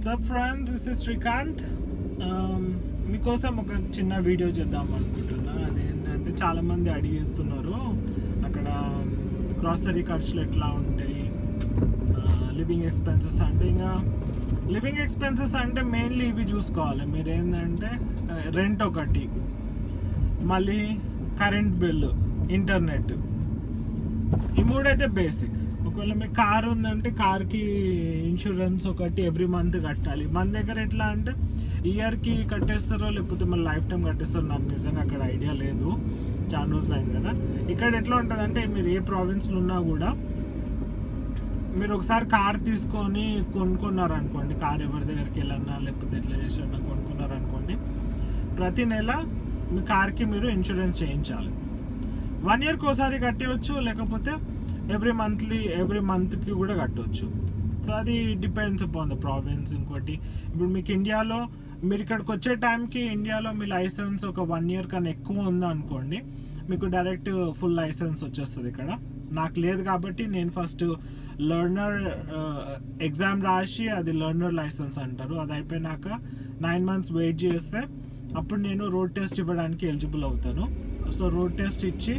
WhatsApp friends this is Srikanth మీకోసం ఒక చిన్న వీడియో చేద్దాం అనుకుంటున్నా అదేంటంటే చాలామంది అడుగుతున్నారు అక్కడ గ్రాసరీ ఖర్చులు ఎట్లా ఉంటాయి లివింగ్ ఎక్స్పెన్సెస్ అంటే ఇంకా లివింగ్ ఎక్స్పెన్సెస్ అంటే మెయిన్లీ ఇవి చూసుకోవాలి మీరు ఏంటంటే రెంట్ ఒకటి మళ్ళీ కరెంట్ బిల్లు ఇంటర్నెట్ ఈ మూడైతే బేసిక్ ఒకవేళ మీకు కార్ ఉందంటే కార్కి ఇన్సూరెన్స్ ఒకటి ఎవ్రీ మంత్ కట్టాలి మన దగ్గర ఎట్లా అంటే ఇయర్కి కట్టేస్తారో లేకపోతే మళ్ళీ లైఫ్ టైం కట్టేస్తారో నాకు నిజంగా అక్కడ ఐడియా లేదు చాలా రోజులు అయింది కదా ఇక్కడ ఎట్లా ఉంటుంది అంటే మీరు ఏ ప్రావిన్స్లో ఉన్నా కూడా మీరు ఒకసారి కార్ తీసుకొని కొనుక్కున్నారు అనుకోండి కార్ ఎవరి దగ్గరికి వెళ్ళన్నా లేకపోతే ఎట్లా చేసినా కొనుక్కున్నారు అనుకోండి ప్రతి నెల మీ కార్కి మీరు ఇన్సూరెన్స్ చేయించాలి వన్ ఇయర్కి ఒకసారి కట్టవచ్చు లేకపోతే ఎవ్రీ మంత్లీ ఎవ్రీ మంత్కి కూడా కట్టవచ్చు సో అది డిపెండ్స్ అపాన్ ద ప్రావిన్స్ ఇంకోటి ఇప్పుడు మీకు ఇండియాలో మీరు ఇక్కడికి వచ్చే టైంకి ఇండియాలో మీ లైసెన్స్ ఒక వన్ ఇయర్ కన్నా ఎక్కువ ఉందా అనుకోండి మీకు డైరెక్ట్ ఫుల్ లైసెన్స్ వచ్చేస్తుంది ఇక్కడ నాకు లేదు కాబట్టి నేను ఫస్ట్ లర్నర్ ఎగ్జామ్ రాసి అది లర్నర్ లైసెన్స్ అంటారు అది అయిపోయినాక నైన్ మంత్స్ వెయిట్ చేస్తే అప్పుడు నేను రోడ్ టెస్ట్ ఇవ్వడానికి ఎలిజిబుల్ అవుతాను సో రోడ్ టెస్ట్ ఇచ్చి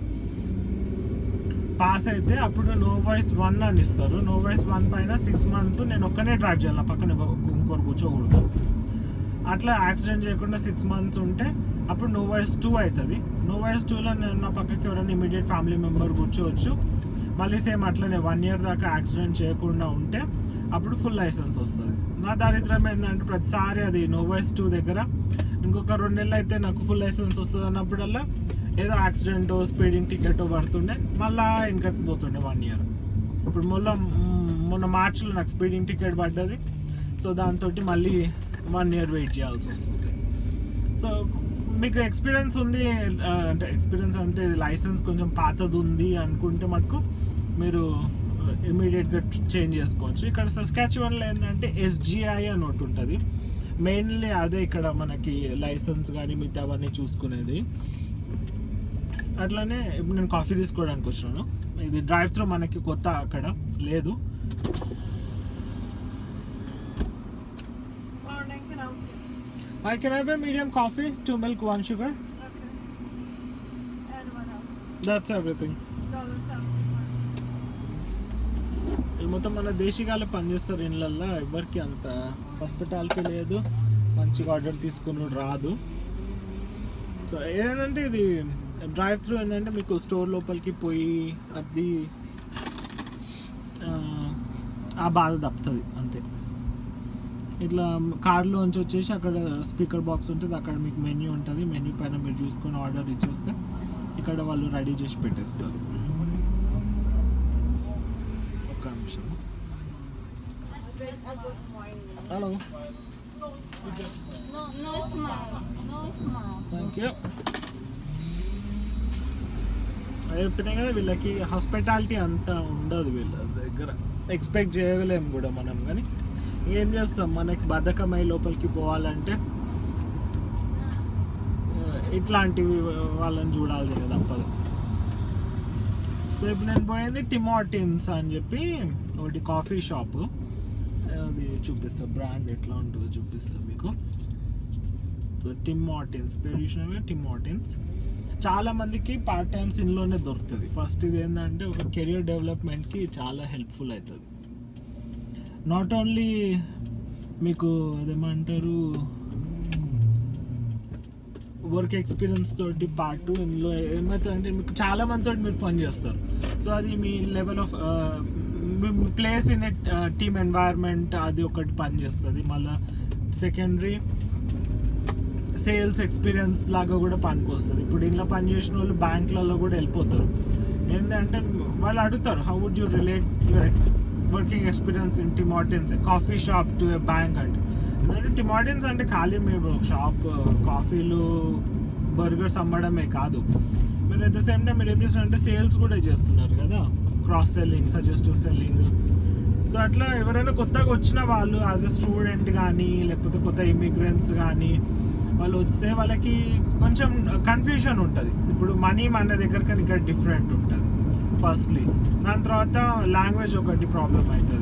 పాస్ అయితే అప్పుడు నో వాయిస్ వన్ అని ఇస్తారు నో వాయిస్ వన్ పైన సిక్స్ మంత్స్ నేను ఒక్కనే డ్రైవ్ చేయాలి నా పక్కన ఇంకోరు కూర్చోకూడదు అట్లా యాక్సిడెంట్ చేయకుండా సిక్స్ మంత్స్ ఉంటే అప్పుడు నో వాయిస్ టూ అవుతుంది నో వాయిస్ టూలో నేను నా పక్కకి ఎవరైనా ఇమీడియట్ ఫ్యామిలీ మెంబర్ కూర్చోవచ్చు మళ్ళీ సేమ్ అట్లనే వన్ ఇయర్ దాకా యాక్సిడెంట్ చేయకుండా ఉంటే అప్పుడు ఫుల్ లైసెన్స్ వస్తుంది నా దారిద్రం ఏంటంటే ప్రతిసారి అది నో వాయిస్ టూ దగ్గర ఇంకొక రెండు నెలలు అయితే నాకు ఫుల్ లైసెన్స్ వస్తుంది అన్నప్పుడల్లా ఏదో యాక్సిడెంట్ స్పీడింగ్ టికెట్ పడుతుండే మళ్ళా వెనకకి పోతుండే వన్ ఇయర్ ఇప్పుడు మొన్న మొన్న మార్చిలో నాకు స్పీడింగ్ టికెట్ పడ్డది సో దాంతో మళ్ళీ వన్ ఇయర్ వెయిట్ చేయాల్సి వస్తుంది సో మీకు ఎక్స్పీరియన్స్ ఉంది ఆ, అంటే ఎక్స్పీరియన్స్ అంటే లైసెన్స్ కొంచెం పాతది ఉంది అనుకుంటే మటుకు మీరు ఇమీడియట్గా చేంజ్ చేసుకోవచ్చు ఇక్కడ సస్కాచువన్లో ఏంటంటే ఎస్జిఐ అని ఒకటి ఉంటుంది మెయిన్లీ అదే ఇక్కడ మనకి లైసెన్స్ కానీ మిగతా అవన్నీ చూసుకునేది అట్లానే ఇప్పుడు నేను కాఫీ తీసుకోవడానికి వచ్చినాను ఇది డ్రైవ్ త్రూ మనకి కొత్త అక్కడ లేదు Morning, can I help you? I can have a medium coffee two milk one sugar Okay. And what else? That's everything Dollar seventy-one. ఇది మొత్తం మన దేశీగాలే పనిచేస్తారు ఇళ్ళల్లో ఎవరికి అంత హాస్పిటాలిటీ లేదు మంచిగా ఆర్డర్ తీసుకుని రాదు సో ఏంటంటే ఇది డ్రైవ్ త్రూ ఏంటంటే మీకు స్టోర్ లోపలికి పోయి అది ఆ, ఆ బాధ తప్పుతుంది అంతే ఇట్లా కార్లోంచి వచ్చేసి అక్కడ స్పీకర్ బాక్స్ ఉంటుంది అక్కడ మీకు మెన్యూ ఉంటుంది మెన్యూ పైన మీరు చూసుకొని ఆర్డర్ ఇచ్చేస్తే ఇక్కడ వాళ్ళు రెడీ చేసి పెట్టేస్తారు ఒక్క నిమిషం hello No, no smile. No smile. Thank you చెప్పినాయి కదా వీళ్ళకి హాస్పిటాలిటీ అంతా ఉండదు వీళ్ళ దగ్గర ఎక్స్పెక్ట్ చేయలేము కూడా మనం కానీ ఏం చేస్తాం మనకి బద్ధకమై లోపలికి పోవాలంటే ఆ, ఇట్లాంటివి వాళ్ళని చూడాలి కదా తప్పదు సో ఇప్పుడు నేను పోయింది టిమాటిన్స్ అని చెప్పి ఒకటి కాఫీ షాపు అది చూపిస్తా బ్రాండ్ ఎట్లా ఉంటుందో చూపిస్తా మీకు సో టిమ్ మార్టిన్స్ పేరు చూసినా టిమ్ మార్టిన్స్ చాలా మందికి పార్ట్ టైమ్స్ ఇంట్లోనే దొరుకుతుంది ఫస్ట్ ఇది ఏంటంటే ఒక కెరియర్ డెవలప్మెంట్కి చాలా హెల్ప్ఫుల్ అవుతుంది నాట్ ఓన్లీ మీకు అదేమంటారు వర్క్ ఎక్స్పీరియన్స్ తోటి పాటు ఇందులో ఏమవుతుంది అంటే మీకు చాలా మందితో మీరు పని చేస్తారు సో అది మీ level of place in team environment అది ఒకటి పని చేస్తుంది మళ్ళీ సెకండరీ సేల్స్ ఎక్స్పీరియన్స్ లాగా కూడా పనికి వస్తుంది ఇప్పుడు ఇంట్లో పని చేసిన వాళ్ళు బ్యాంకులలో కూడా వెళ్ళిపోతారు ఏంటంటే వాళ్ళు అడుగుతారు how would you relate your working experience in Tim Hortons coffee shop to a bank అంటే ఎందుకంటే టిమాటిన్స్ అంటే ఖాళీ మీరు షాప్ కాఫీలు బర్గర్స్ అమ్మడమే కాదు మీరు అట్ ద సేమ్ టైం మీరు ఏం చేస్తున్నారంటే సేల్స్ కూడా చేస్తున్నారు కదా cross selling suggestive selling so అట్లా ఎవరైనా కొత్తగా వచ్చిన వాళ్ళు యాజ్ ఎ స్టూడెంట్ కానీ లేకపోతే కొత్త ఇమిగ్రెంట్స్ కానీ వాళ్ళు వస్తే వాళ్ళకి కొంచెం కన్ఫ్యూజన్ ఉంటుంది ఇప్పుడు మనీ మన దగ్గర కానీ ఇక్కడ డిఫరెంట్ ఉంటుంది ఫస్ట్లీ దాని తర్వాత లాంగ్వేజ్ ఒకటి ప్రాబ్లం అవుతుంది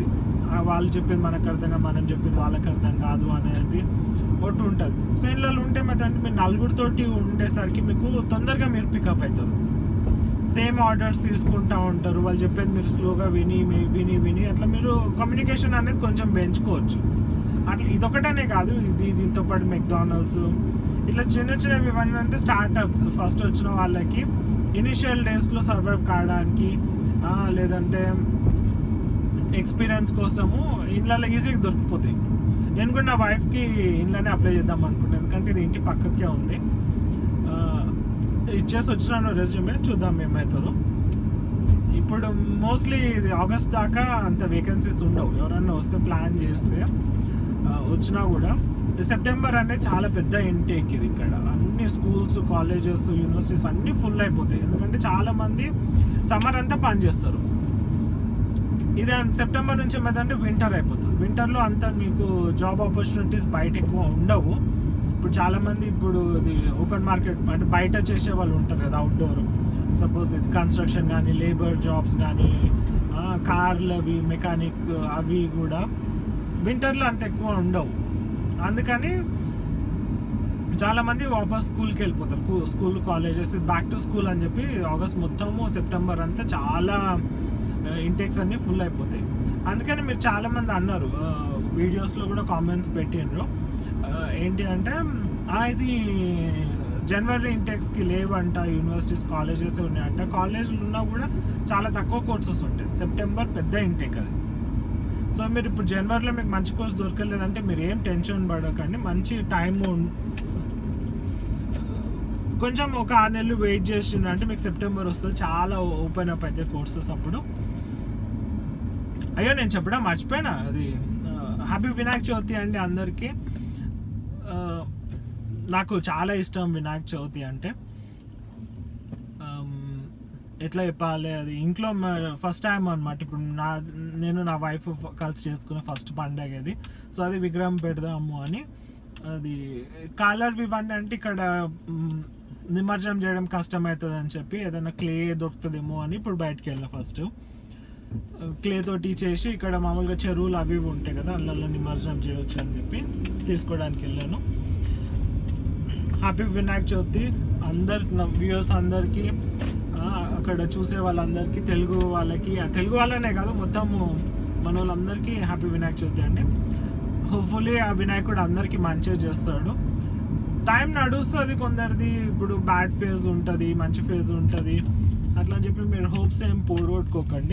ఆ వాళ్ళు చెప్పింది మనకు అర్థం కాదు మనం చెప్పింది వాళ్ళకి అర్థం కాదు అనేది ఒకటి ఉంటుంది సో ఇంట్లో ఉంటే మరి అంటే మీరు నలుగురితోటి ఉండేసరికి మీకు తొందరగా మీరు పికప్ అవుతారు సేమ్ ఆర్డర్స్ తీసుకుంటా ఉంటారు వాళ్ళు చెప్పేది మీరు స్లోగా విని మీ- విని విని అట్లా మీరు కమ్యూనికేషన్ అనేది కొంచెం పెంచుకోవచ్చు అట్లా ఇదొకటనే కాదు ఇది దీంతో పాటు మెక్డానల్డ్స్ ఇట్లా చిన్న చిన్నవి ఇవన్నీ అంటే స్టార్టప్స్ ఫస్ట్ వచ్చిన వాళ్ళకి ఇనిషియల్ డేస్లో సర్వైవ్ కావడానికి ఆ, లేదంటే ఎక్స్పీరియన్స్ కోసము ఇండ్లలో ఈజీగా దొరికిపోతాయి నేను కూడా నా వైఫ్కి ఇంట్లోనే అప్లై చేద్దాం అనుకుంటాను ఎందుకంటే ఇది ఇంటి పక్కకే ఉంది ఆ, ఇచ్చేసి వచ్చినాను రెజ్యూమే చూద్దాం ఏమవుతుందో ఇప్పుడు మోస్ట్లీ ఇది ఆగస్ట్ దాకా అంత వేకెన్సీస్ ఉండవు ఎవరైనా వస్తే ప్లాన్ చేస్తే ఆ, వచ్చినా కూడా సెప్టెంబర్ అనేది చాలా పెద్ద ఇంటేక్ ఇది ఇక్కడ అన్ని స్కూల్స్ కాలేజెస్ యూనివర్సిటీస్ అన్నీ ఫుల్ అయిపోతాయి ఎందుకంటే చాలా మంది సమ్మర్ అంతా పని చేస్తారు ఇది సెప్టెంబర్ నుంచి ఏమైందంటే వింటర్ అయిపోతుంది వింటర్లో అంత మీకు జాబ్ ఆపర్చునిటీస్ బయట ఎక్కువ ఉండవు ఇప్పుడు చాలా మంది ఇప్పుడు ఇది ఓపెన్ మార్కెట్ అంటే బయట చేసే వాళ్ళు ఉంటారు కదా అవుట్డోర్ సపోజ్ ఇది కన్స్ట్రక్షన్ కానీ లేబర్ జాబ్స్ కానీ కార్లు అవి మెకానిక్ అవి కూడా వింటర్లో అంత ఎక్కువ ఉండవు అందుకని చాలా మంది వాపస్ స్కూల్కి వెళ్ళిపోతారు కు- school colleges back to school అని చెప్పి ఆగస్ట్ మొత్తము సెప్టెంబర్ అంతా చాలా ఇంటెక్స్ అన్నీ ఫుల్ అయిపోతాయి అందుకని మీరు చాలా మంది అన్నారు వీడియోస్లో కూడా కామెంట్స్ పెట్టిండ్రు ఆ, ఏంటి అంటే "ఆ, ఇది జనవరి ఇంటెక్స్కి లేవంట యూనివర్సిటీస్ కాలేజెస్ ఉన్నాయంట కాలేజీలు ఉన్నా కూడా చాలా తక్కువ కోర్సెస్ ఉంటాయి సెప్టెంబర్ పెద్ద ఇంటెక్ అది సో మీరు ఇప్పుడు జనవరిలో మీకు మంచి కోర్స్ దొరకలేదంటే మీరు ఏం టెన్షన్ పడకండి మంచి టైం కొంచెం ఒక ఆరు నెలలు వెయిట్ చేసిందంటే మీకు సెప్టెంబర్ వస్తుంది చాలా ఓపెన్ అప్ అయితే కోర్సెస్ అప్పుడు అయ్యో నేను చెప్పడం మర్చిపోయినా అది హ్యాపీ వినాయక చవితి అండి అందరికీ ఆ, నాకు చాలా ఇష్టం వినాయక చవితి అంటే ఆమ్, ఎట్లా చెప్పాలి అది ఇంట్లో ఫస్ట్ టైం అనమాట ఇప్పుడు నా నేను నా వైఫ్ కలిసి చేసుకునే ఫస్ట్ పండగ ఇది సో అది విగ్రహం పెడదాము అని అది కాలర్ ఇవన్నీ అంటే ఇక్కడ మ్, నిమజ్జనం చేయడం కష్టం అవుతుంది అని చెప్పి ఏదైనా క్లే దొరుకుతుందేమో అని ఇప్పుడు బయటకు వెళ్ళిన ఫస్ట్ క్లే తోటి చేసి ఇక్కడ మామూలుగా చెరువులు అవి ఇవి ఉంటాయి కదా అందులో నిమజ్జనం చేయొచ్చు అని చెప్పి తీసుకోవడానికి వెళ్ళాను హ్యాపీ వినాయక చవితి అందరి వ్యూవర్స్ అందరికీ ఆ, అక్కడ చూసే వాళ్ళందరికీ తెలుగు వాళ్ళకి ఆ, తెలుగు వాళ్ళనే కాదు మొత్తము మన వాళ్ళందరికీ హ్యాపీ వినాయక చవితి అండి హోప్ఫుల్లీ ఆ వినాయకుడు అందరికీ మంచిగా చేస్తాడు టైం నడుస్తుంది కొందరిది ఇప్పుడు బ్యాడ్ ఫేజ్ ఉంటుంది మంచి ఫేజ్ ఉంటుంది అట్లా అని చెప్పి మీరు హోప్స్ ఏం పోగొట్టుకోకండి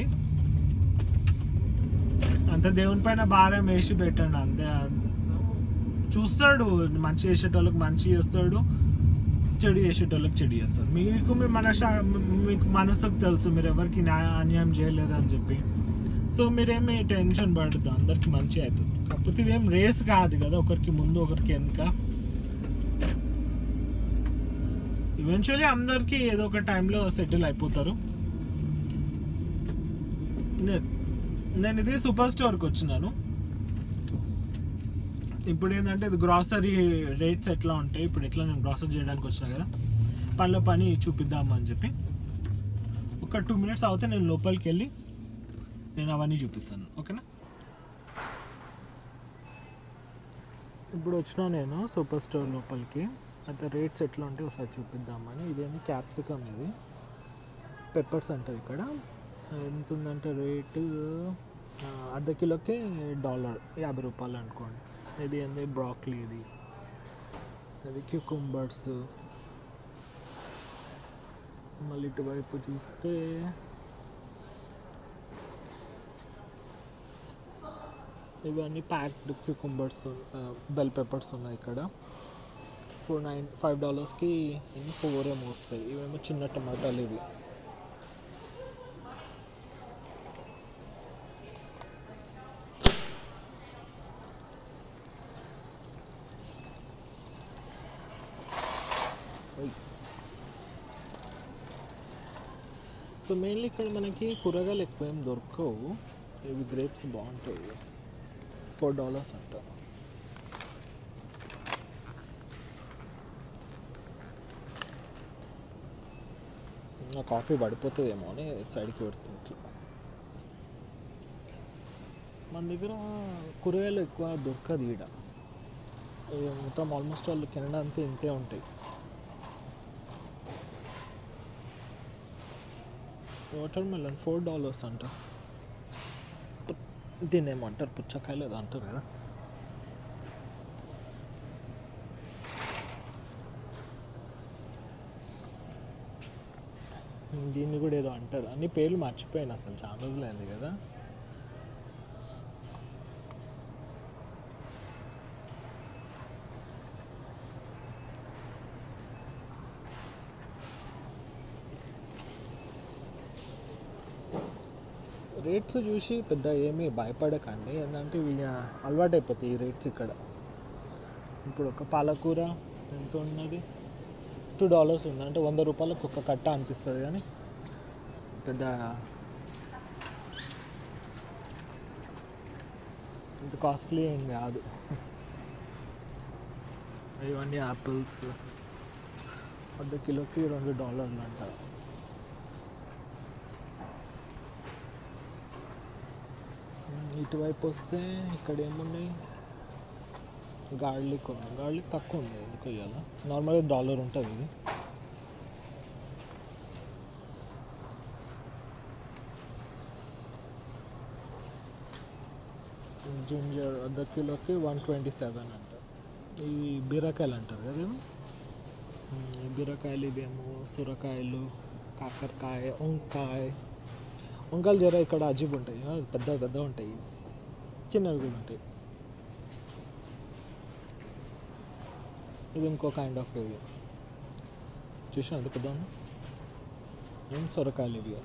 అంత దేవుని పైన భారం వేసి పెట్టండి అంతే చూస్తాడు మంచి చేసేటోళ్ళకి మంచి చేస్తాడు చెడు చేసేటోళ్ళకి చెడు చేస్తాడు మీకు మీ మనస మీకు మనసుకు తెలుసు మీరు ఎవరికి న్యాయ అన్యాయం చేయలేదని చెప్పి సో మీరేమి టెన్షన్ పడద్దు అందరికి మంచి అవుతుంది కాకపోతే ఇదేం రేస్ కాదు కదా ఒకరికి ముందు ఒకరికి వెనుక ఈవెన్చువల్లీ అందరికీ ఏదో ఒక టైంలో సెటిల్ అయిపోతారు నే- నేను ఇది సూపర్ స్టోర్కి వచ్చినాను ఇప్పుడు ఏంటంటే ఇది గ్రాసరీ రేట్స్ ఎట్లా ఉంటాయి ఇప్పుడు ఎట్లా నేను గ్రాసరీ చేయడానికి వచ్చినా కదా పనిలో పని చూపిద్దాము అని చెప్పి ఒక టూ మినిట్స్ అవుతే నేను లోపలికి వెళ్ళి నేను అవన్నీ చూపిస్తాను ఓకేనా ఇప్పుడు వచ్చినా నేను సూపర్ స్టోర్ లోపలికి అయితే రేట్స్ ఎట్లా ఉంటాయి ఒకసారి చూపిద్దామని ఇదేంటి క్యాప్సికమ్ ఇది పెప్పర్స్ అంటారు ఇక్కడ ఎంత ఉందంటే రేటు ఆ, అర్ధ కిలోకి డాలర్ యాభై రూపాయలు అనుకోండి ఇది ఏంది బ్రాక్లీ ఇది అది క్యూకుంబర్స్ మళ్ళీ ఇటువైపు చూస్తే ఇవన్నీ ప్యాక్డ్ క్యూకుంబర్స్ బెల్ పెప్పర్స్ ఉన్నాయి ఇక్కడ ఫోర్ నైన్ ఫైవ్ డాలర్స్కి ఫోర్ ఏమో వస్తాయి ఇవేమో చిన్న టమాటాలు ఇవి సో మెయిన్లీ ఇక్కడ మనకి కూరగాయలు ఎక్కువ ఏం దొరకవు ఇవి గ్రేప్స్ బాగుంటాయి ఫోర్ డాలర్స్ అంట నా కాఫీ పడిపోతుందేమో అని సైడ్కి పెడుతుంది మన దగ్గర కూరగాయలు ఎక్కువ దొరకదు ఈడ ఈ మొత్తం ఆల్మోస్ట్ వాళ్ళు కెనడా అంతా ఇంతే ఉంటాయి వాటర్ మెలన్ ఫోర్ డాలర్స్ అంట పు- దీన్ని ఏమంటారు పుచ్చకాయలు ఏదో అంటారు కదా దీన్ని కూడా ఏదో అంటారు అన్ని పేర్లు మర్చిపోయాను అసలు చాలా రోజులైంది కదా రేట్స్ చూసి పెద్ద ఏమీ భయపడకండి ఏంటంటే ఇవి అలవాటు అయిపోతాయి ఈ రేట్స్ ఇక్కడ ఇప్పుడు ఒక పాలకూర ఎంత ఉన్నది టూ డాలర్స్ ఉంది అంటే వంద రూపాయలకు ఒక కట్ట అనిపిస్తుంది కానీ పెద్ద ఇంత కాస్ట్లీ ఏం కాదు ఇవన్నీ యాపిల్స్ అర్ధ కిలోకి రెండు డాలర్లు అంటారు ఉమ్, ఇటువైపు వస్తే ఇక్కడ ఏమున్నాయి గార్లిక్ ఉంది గార్లిక్ తక్కువ ఉంది ఎందుకు ఇవ్వాలి నార్మల్గా డాలర్ ఉంటుంది ఇది జింజర్ అర్ధ కిలోకి వన్ ట్వంటీ సెవెన్ అంటారు ఈ బీరకాయలు అంటారు కదా ఇవి ఉమ్, ఈ బీరకాయలు ఇవేమో సొరకాయలు కాకరకాయ వంకాయ వంకాయలు జర ఇక్కడ అజీబ్ ఉంటాయి ఆ, పెద్ద పెద్ద ఉంటాయి చిన్నవి కూడా ఉంటాయి ఇది ఇంకో కైండ్ ఆఫ్ ఇవి చూసిన అది పెద్ద ఏం సొరకాయలు ఇవి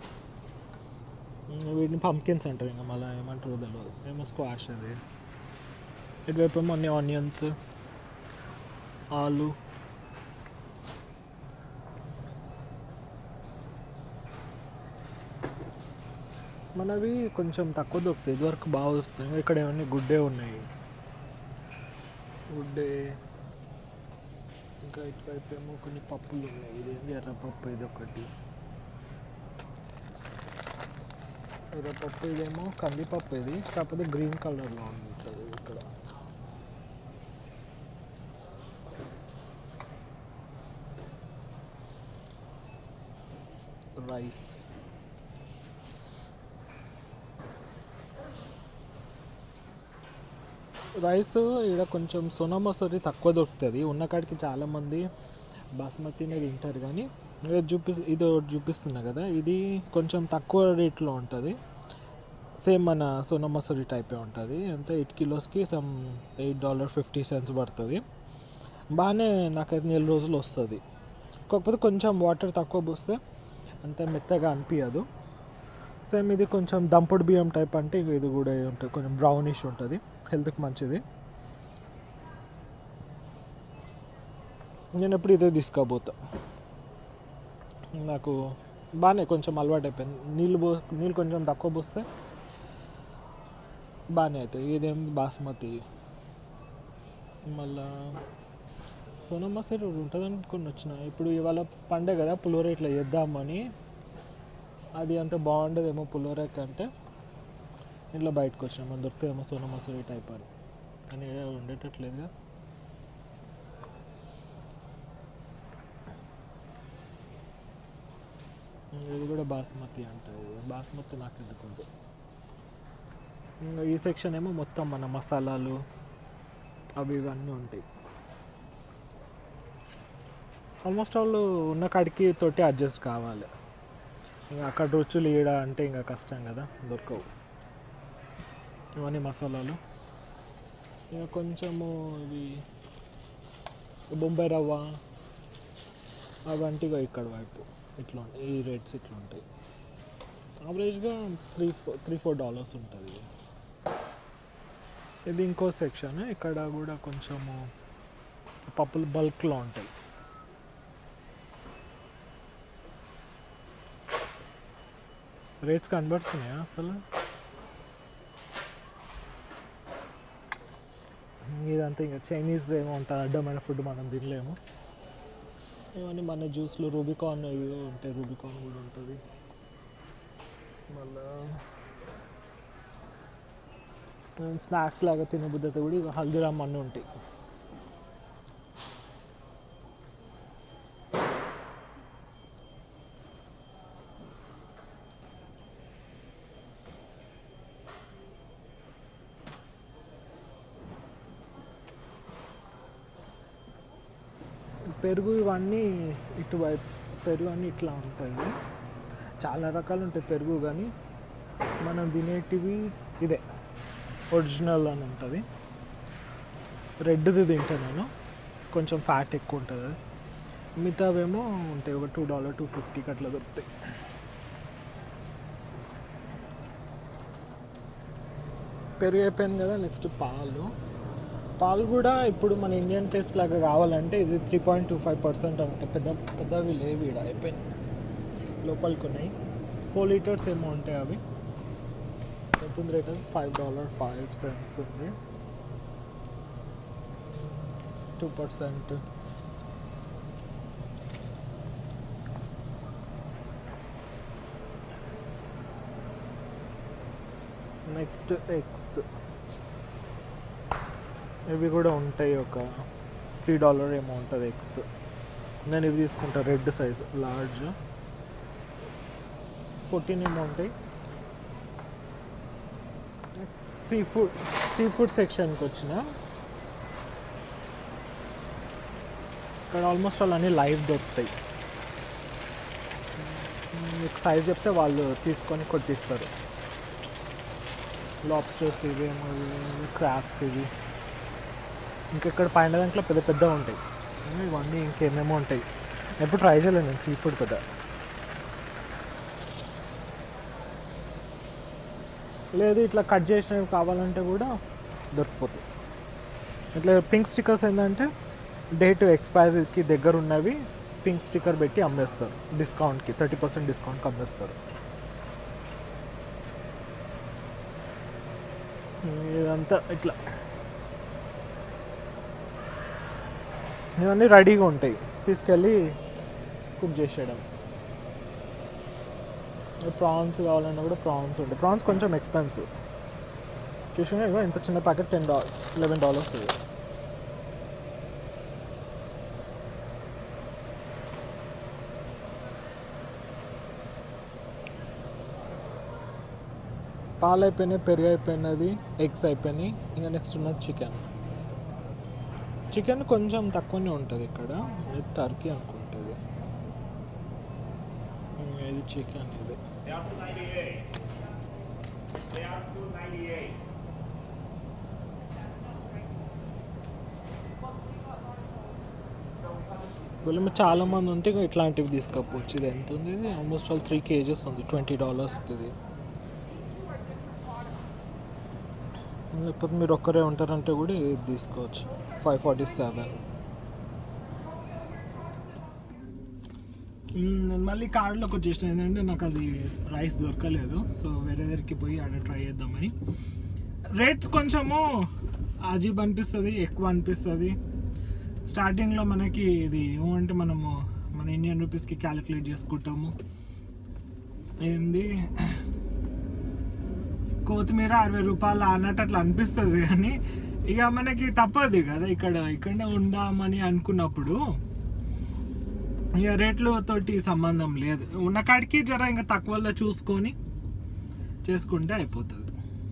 ఉమ్, వీటిని పంకిన్స్ అంటారు ఇంకా మళ్ళీ ఏమంటారు తెలియదు ఏమో స్క్వాష్ అది ఇటువైపు ఏమో అన్ని ఆనియన్స్ ఆలు మనవి కొంచెం తక్కువ దొరుకుతాయి ఇదివరకు బాగా దొరుకుతాయి ఇక్కడ ఏమన్నీ గుడ్డే ఉన్నాయి గుడ్డే ఇంకా ఇటువైపు ఏమో కొన్ని పప్పులు ఉన్నాయి ఇది ఏంది ఎర్రపప్పు ఇది ఒకటి ఎర్రపప్పు ఇదేమో కందిపప్పు ఇది కాకపోతే గ్రీన్ కలర్లో ఉంటుంది ఇక్కడ రైస్ రైస్ ఇక్కడ కొంచెం సోనా మసూరి తక్కువ దొరుకుతుంది ఉన్న కాడికి చాలామంది బాస్మతినే తింటారు కానీ ఇది చూపి ఇది ఒకటి చూపిస్తున్నా కదా ఇది కొంచెం తక్కువ రేట్లో ఉంటుంది సేమ్ మన సోనా మసూరి టైపే ఉంటుంది అంతే ఎయిట్ కిలోస్కి some eight dollar fifty cents పడుతుంది బాగానే నాకైతే నెల రోజులు వస్తుంది కాకపోతే కొంచెం వాటర్ తక్కువ పోస్తే అంత మెత్తగా అనిపించదు సేమ్ ఇది కొంచెం దంపుడు బియ్యం టైప్ అంటే ఇంక ఇది కూడా ఉంటుంది కొంచెం బ్రౌనిష్ ఉంటుంది హెల్త్కి మంచిది నేను ఎప్పుడు ఇదే తీసుకోబోతా నాకు బాగానే కొంచెం అలవాటు అయిపోయింది నీళ్ళు పో నీళ్ళు కొంచెం తక్కువ పోస్తే బాగానే అవుతాయి ఇదేం బాస్మతి మళ్ళా సోనమ్మ సైడ్ ఉంటుంది అనుకుని వచ్చిన ఇప్పుడు ఇవాళ పండే కదా పులిహోర ఇట్లా చేద్దామని అది అంత బాగుండదేమో పులిహోర కంటే ఇట్లా బయటకు వచ్చినాం మన దొరికితేమో సోనా మసూరి టైప్ అని కానీ ఏదో ఉండేటట్లేదుగా ఇది కూడా బాస్మతి అంటారు బాస్మతి నాకు ఎందుకుంటుంది ఇంకా ఈ సెక్షన్ ఏమో మొత్తం మన మసాలాలు అవి ఇవన్నీ ఉంటాయి ఆల్మోస్ట్ వాళ్ళు ఉన్న కాడికి తోటి అడ్జస్ట్ కావాలి ఇంకా అక్కడ రుచులు ఈడ అంటే ఇంకా కష్టం కదా దొరకవు ఇవన్నీ మసాలాలు ఇక కొంచెము ఇవి బొంబాయి రవ్వ అవంటిగా ఇక్కడ వైపు ఇట్లా ఉంటాయి ఈ రేట్స్ ఇట్లా ఉంటాయి యావరేజ్గా three four three four dollars ఉంటుంది ఇది ఇంకో సెక్షన్ ఇక్కడ కూడా కొంచెము పప్పులు బల్క్లో ఉంటాయి రేట్స్ కనబడుతున్నాయా అసలు ఇదంతా ఇంకా చైనీస్ ఏమో ఉంటుంది అడ్డమైన ఫుడ్ మనం తినలేము ఇవన్నీ మన జ్యూస్లు రూబికాన్ ఇవి ఉంటాయి రూబికాన్ కూడా ఉంటుంది మళ్ళా స్నాక్స్ లాగా తినబుద్ధి అయితే కూడా ఇక హల్దీరామ్ అన్నీ ఉంటాయి పెరుగు ఇవన్నీ ఇటువైపు పెరుగు అన్నీ ఇట్లా ఉంటాయి చాలా రకాలు ఉంటాయి పెరుగు కానీ మనం తినేటివి ఇదే ఒరిజినల్ అని ఉంటుంది రెడ్ది తింటా నేను కొంచెం ఫ్యాట్ ఎక్కువ ఉంటుంది అది మిగతావేమో ఉంటాయి ఒక టూ డాలర్ టూ ఫిఫ్టీకి అట్లా దొరుకుతాయి పెరుగు అయిపోయింది కదా నెక్స్ట్ పాలు పాలు కూడా ఇప్పుడు మన ఇండియన్ టేస్ట్ లాగా కావాలంటే ఇది three point two five percent అంటే పెద్ద పెద్దవి లేవు ఇక్కడ అయిపోయినాయి లోపలికి ఉన్నాయి ఫోర్ లీటర్స్ ఏమో ఉంటాయి అవి ఎంత ఉంది rate five dollar five cents ఉంది టూ పర్సెంట్ నెక్స్ట్ ఎగ్స్ ఇవి కూడా ఉంటాయి ఒక త్రీ డాలర్ ఏమో ఉంటుంది ఎగ్స్ నేను ఇవి తీసుకుంటా రెడ్ సైజ్ లార్జ్ ఫోర్టీన్ ఏమో ఉంటాయి సీ ఫుడ్ సీ ఫుడ్ సెక్షన్కి వచ్చిన ఇక్కడ ఆల్మోస్ట్ వాళ్ళు అన్నీ లైవ్ దొరుకుతాయి మీకు సైజ్ చెప్తే వాళ్ళు తీసుకొని కొట్టిస్తారు లాబ్స్టర్స్ ఇవి ఏమో ఇవి క్రాప్స్ ఇవి ఇంకెక్కడ పైన దాంట్లో పెద్ద పెద్ద ఉంటాయి ఇవన్నీ ఇంకేమేమో ఉంటాయి ఎప్పుడు ట్రై చేయలేదు నేను సీ ఫుడ్ పెద్ద లేదు ఇట్లా కట్ చేసినవి కావాలంటే కూడా దొరికిపోతాయి ఇట్లా పింక్ స్టిక్కర్స్ ఏంటంటే డేట్ ఎక్స్పైరీకి దగ్గర ఉన్నవి పింక్ స్టిక్కర్ పెట్టి అమ్మేస్తారు డిస్కౌంట్కి థర్టీ పర్సెంట్ డిస్కౌంట్కి అమ్మేస్తారు ఇదంతా ఇట్లా ఇవన్నీ రెడీగా ఉంటాయి తీసుకెళ్ళి కుక్ చేసేయడం ప్రాన్స్ కావాలన్నా కూడా ప్రాన్స్ ఉంటాయి ప్రాన్స్ కొంచెం ఎక్స్పెన్సివ్ చూసినా ఇగో ఇంత చిన్న packet ten dollar eleven dollars ఇది పాలు అయిపోయినాయి పెరుగు అయిపోయినది ఎగ్స్ అయిపోయినాయి ఇంకా నెక్స్ట్ ఉన్నది చికెన్ చికెన్ కొంచెం తక్కువనే ఉంటుంది ఇక్కడ ఇది టర్కీ అనుకుంటుంది ఇది చికెన్ ఇది They are 298. They are 298. వీళ్ళు చాలా మంది ఉంటే ఇక ఇట్లాంటివి తీసుకోవచ్చు ఇది ఎంత ఉంది ఇది ఆల్మోస్ట్ ఆల్ త్రీ కేజెస్ ఉంది ట్వంటీ డాలర్స్కి ఇది లేకపోతే మీరు ఒక్కరే ఉంటారంటే కూడా ఇది తీసుకోవచ్చు ఫైవ్ ఫార్టీ సెవెన్ నేను మళ్ళీ కార్డులోకి వచ్చేసిన ఏంటంటే నాకు అది రైస్ దొరకలేదు సో వేరే దగ్గరికి పోయి ఆడ ట్రై చేద్దామని రేట్స్ కొంచెము అజీబ్ అనిపిస్తుంది ఎక్కువ అనిపిస్తుంది స్టార్టింగ్లో మనకి ఇది ఏమంటే మనము మన ఇండియన్ రూపీస్కి క్యాలిక్యులేట్ చేసుకుంటాము ఏంది కొత్తిమీర అరవై రూపాయలు అన్నట్టు అట్లా అనిపిస్తుంది కానీ ఇక మనకి తప్పదు కదా ఇక్కడ ఇక్కడనే ఉందామని అనుకున్నప్పుడు ఇక రేట్లు తోటి సంబంధం లేదు ఉన్న కాడికి జర ఇంకా తక్కువలో చూసుకొని చేసుకుంటే అయిపోతుంది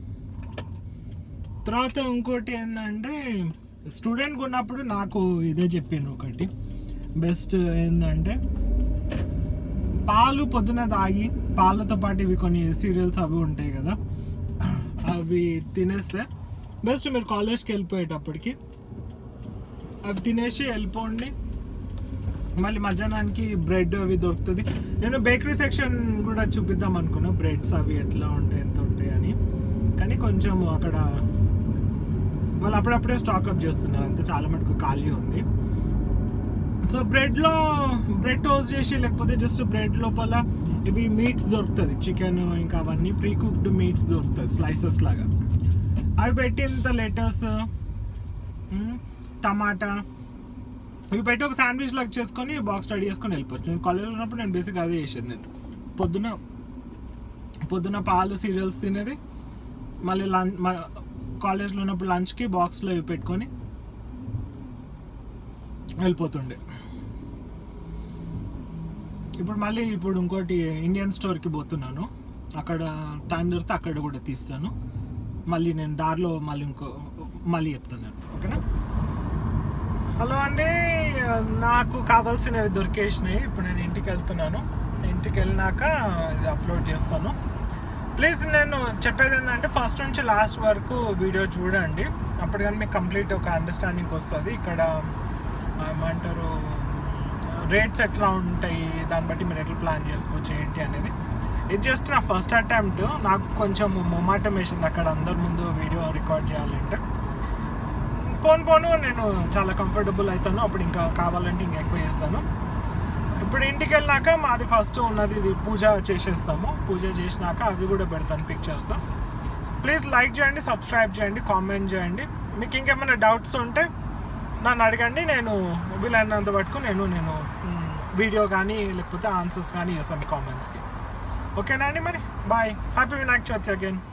తర్వాత ఇంకోటి ఏంటంటే స్టూడెంట్ ఉన్నప్పుడు నాకు ఇదే చెప్పిండు ఒకటి బెస్ట్ ఏంటంటే పాలు పొద్దున తాగి పాలతో పాటు ఇవి కొన్ని సీరియల్స్ అవి ఉంటాయి కదా అవి తినేస్తే బెస్ట్ మీరు కాలేజ్కి వెళ్ళిపోయేటప్పటికి అవి తినేసి వెళ్ళిపోండి మళ్ళీ మధ్యాహ్నానికి బ్రెడ్ అవి దొరుకుతుంది నేను బేకరీ సెక్షన్ కూడా చూపిద్దాం అనుకున్నా బ్రెడ్స్ అవి ఎట్లా ఉంటాయి ఎంత ఉంటాయి అని కానీ కొంచెం అక్కడ వాళ్ళు అప్పుడప్పుడే స్టాక్ అప్ చేస్తున్నారు అంతే చాలా మటుకు ఖాళీ ఉంది సో బ్రెడ్లో బ్రెడ్ టోస్ట్ చేసి లేకపోతే జస్ట్ బ్రెడ్ లోపల ఇవి మీట్స్ దొరుకుతుంది చికెన్ ఇంకా అవన్నీ ప్రీ కుక్డ్ మీట్స్ దొరుకుతుంది స్లైసెస్ లాగా అవి పెట్టి ఇంత లెటర్స్ టమాటా ఇవి పెట్టి ఒక శాండ్విచ్ లాగా చేసుకొని బాక్స్ రెడీ చేసుకొని వెళ్ళిపోవచ్చు నేను కాలేజ్లో ఉన్నప్పుడు నేను బేసిక్ అదే చేసేది నేను పొద్దున పొద్దున పాలు సీరియల్స్ తినేది మళ్ళీ లంచ్ కాలేజ్లో ఉన్నప్పుడు లంచ్కి బాక్స్లో ఇవి పెట్టుకొని వెళ్ళిపోతుండే ఇప్పుడు మళ్ళీ ఇప్పుడు ఇంకోటి ఇండియన్ స్టోర్కి పోతున్నాను అక్కడ టైం దొరికితే అక్కడ కూడా తీస్తాను మళ్ళీ నేను దారిలో మళ్ళీ ఇంకో మళ్ళీ చెప్తాను నేను ఓకేనా హలో అండి నాకు కావాల్సినవి దొరికేసినాయి ఇప్పుడు నేను ఇంటికి వెళ్తున్నాను ఇంటికి వెళ్ళినాక ఇది అప్లోడ్ చేస్తాను ప్లీజ్ నేను చెప్పేది ఏంటంటే ఫస్ట్ నుంచి లాస్ట్ వరకు వీడియో చూడండి అప్పుడు కానీ మీకు కంప్లీట్ ఒక అండర్స్టాండింగ్ వస్తుంది ఇక్కడ ఆ, ఏమంటారు రేట్స్ ఎట్లా ఉంటాయి దాన్ని బట్టి మీరు ఎట్లా ప్లాన్ చేసుకోవచ్చు ఏంటి అనేది ఇది జస్ట్ నా ఫస్ట్ అటెంప్ట్ నాకు కొంచెం మొమాటం వేసింది అక్కడ అందరి ముందు వీడియో రికార్డ్ చేయాలంటే పోను పోను నేను చాలా కంఫర్టబుల్ అవుతాను అప్పుడు ఇంకా కావాలంటే ఇంకా ఎక్కువ చేస్తాను ఇప్పుడు ఇంటికి వెళ్ళినాక మాది ఫస్ట్ ఉన్నది ఇది పూజ చేసేస్తాము పూజ చేసినాక అవి కూడా పెడతాను పిక్చర్స్ ప్లీజ్ లైక్ చేయండి సబ్స్క్రైబ్ చేయండి కామెంట్ చేయండి మీకు ఇంకేమైనా డౌట్స్ ఉంటే నన్ను అడగండి నేను వీలైనంత వరకు నేను నేను వీడియో కానీ లేకపోతే ఆన్సర్స్ కానీ చేస్తాను కామెంట్స్కి ఓకేనా అండి మరి bye happy Vinayak Chavithi again